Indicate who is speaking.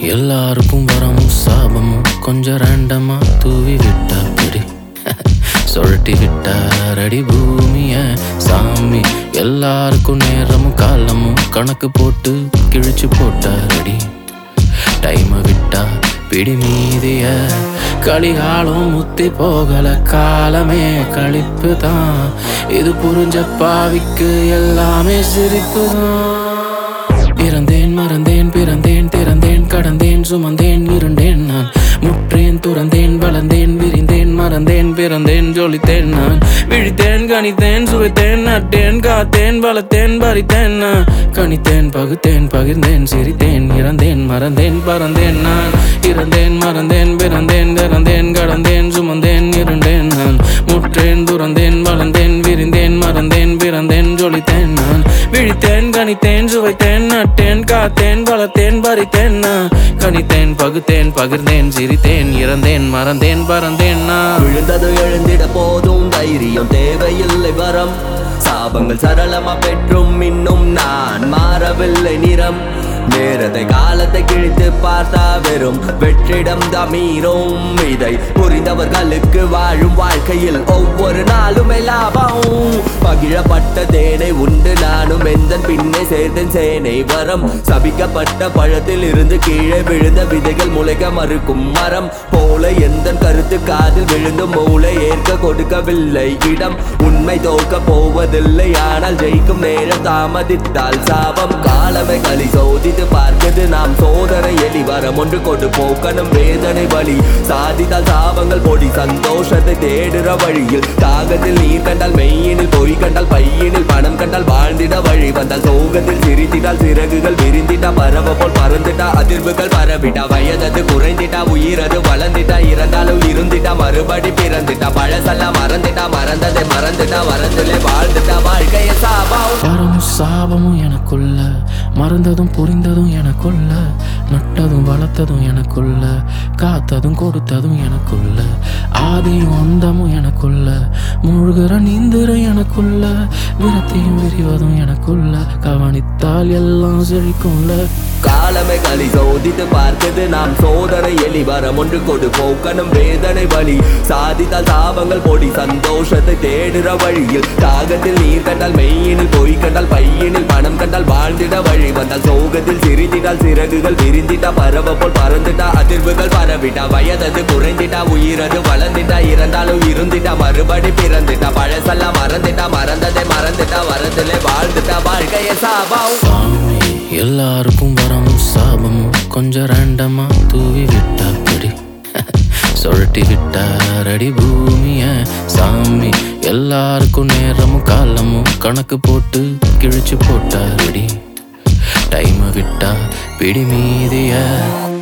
Speaker 1: எல்லாருக்கும் வரமும் சாபமும் கொஞ்சம் ரேண்டமா தூவி விட்டாப்படி சுழட்டி விட்டாரடி பூமிய சாமி எல்லாருக்கும் நேரமும் காலமும் கணக்கு போட்டு கிழிச்சு போட்டாரடி டைம விட்டா பிடி மீதிய களிகாலம் முத்தி போகல காலமே கழிப்பு தான் இது புரிஞ்ச பாவிக்கு எல்லாமே சிரிப்பு தான் இறந்தேன் மறந்தேன் பிறந்தேன் திறந்தேன் கடந்தேன் சுமந்தேன் இருண்டேன் நான் முற்றேன் துறந்தேன் வளர்ந்தேன் விரிந்தேன் மறந்தேன் பிறந்தேன் ஜொலித்தேன் நான் விழித்தேன் கணித்தேன் சுவைத்தேன் நட்டேன் காத்தேன் வளர்த்தேன் பறித்தேன் நான் கணித்தேன் பகுத்தேன் பகிர்ந்தேன் சிரித்தேன் இறந்தேன் மறந்தேன் பறந்தேன் நான் இறந்தேன் மறந்தேன் பிறந்தேன் திறந்தேன் கடந்தேன் சுமந்தேன் இருண்டேன் நான் முற்றேன் துறந்தேன் வளர்ந்தேன் விரிந்தேன் மறந்தேன் பிறந்தேன் ஜொலித்தேன் நான் விழித்தேன் கணித்தேன் சுவைத்தேன் நட்டேன் காத்தேன் வளர்த்தேன் பறித்தேன் நான் கணித்தேன் பகுத்தேன் பகிர்ந்தேன் சிரித்தேன் இறந்தேன் மறந்தேன் பறந்தேன் நான்
Speaker 2: விழுந்தது எழுந்திட போதும் தைரியம் தேவையில்லை வரம் சாபங்கள் சரளமா பெற்றும் இன்னும் நான் மாறவில்லை நிறம் நேரத்தை காலத்தை கிழித்து பார்த்தா வெறும் வெற்றிடம் மீறும் இதை புரிந்தவர்களுக்கு வாழும் வாழ்க்கையில் ஒவ்வொரு நாளுமே லாபம் பகிழப்பட்ட தேனை உண்டு நானும் எந்தன் பின்னே சேர்த்தேன் சேனை வரம் சபிக்கப்பட்ட பழத்தில் இருந்து கீழே விழுந்த விதைகள் முளைக்க மறுக்கும் மரம் போல எந்த கருத்து காதில் விழுந்து மூளை ஏற்க கொடுக்கவில்லை இடம் உண்மை தோற்க போவதில்லை ஆனால் ஜெயிக்கும் நேரம் தாமதித்தால் சாபம் காலமே களி சோதித்து பார்க்கிறது நாம் சோதனை எலி வரம் ஒன்று கொண்டு போக்கணும் வேதனை வழி சாதித்தால் சாபங்கள் பொடி சந்தோஷத்தை தேடுற வழியில் தாகத்தில் நீர் கண்டால் மெய்யினில் பொய் கண்டால் பையினில் பணம் கண்டால் வாழ்ந்திட வழி வந்தால் சோகத்தில் சிரித்திட்டால் சிறகுகள் விரிந்திட்டா பறவை போல் பறந்துட்டா அதிர்வுகள் பரவிட்டா வயதது குறைந்திட்டா உயிரது வளர்ந்திட்டா இறந்தாலும் இருந்திட்டா மறுபடி பிறந்துட்டா பழசெல்லாம் மறந்துட்டா மறந்ததை மறந்துட்டா வரந்துலே வாழ்ந்துட்டா வாழ்க்கைய சாபம்
Speaker 1: வரமும் சாபமும் எனக்குள்ள மறந்ததும் புரிந்ததும் எனக்குள்ள நட்டதும் வளர்த்ததும் எனக்குள்ள காத்ததும் கொடுத்ததும் எனக்குள்ள ஆதியும் அந்தமும் எனக்குள்ள மூழ்கிற நீந்துற எனக்குள்ள விரத்தையும் விரிவதும் எனக்குள்ள கவனித்தால் எல்லாம் செழிக்கும்ல
Speaker 2: காலமே களி சோதித்து பார்க்கிறது நாம் சோதனை எலி வரம் ஒன்று கொடு போக்கணும் வேதனை வழி சாதித்தால் சாபங்கள் பொடி சந்தோஷத்தை தேடுற வழியில் தாகத்தில் நீர் கண்டால் மெய்யினில் பொய் கண்டால் பையினில் பணம் கண்டால் வாழ்ந்திட வழி வந்தால் சோகத்தில் சிரித்திட்டால் சிறகுகள் விரிந்திட்டா பறவை போல் பறந்துட்டா அதிர்வுகள் பரவிட்டா வயதது குறைந்திட்டா உயிரது வளர்ந்திட்டா இறந்தாலும் இருந்திட்டா மறுபடி பிறந்துட்டா பழசெல்லாம் மறந்துட்டா மறந்ததை மறந்துட்டா வரதுல வாழ்ந்துட்டா வாழ்க்கைய சாபம்
Speaker 1: சாமி எல்லாருக்கும் வரமும் சாபமும் கொஞ்சம் ரேண்டமா தூவி விட்டாப்படி சுழட்டி விட்டாரடி பூமிய சாமி எல்லாருக்கும் நேரமும் காலமும் கணக்கு போட்டு கிழிச்சு போட்டாரடி டைம விட்டா பிடி மீதிய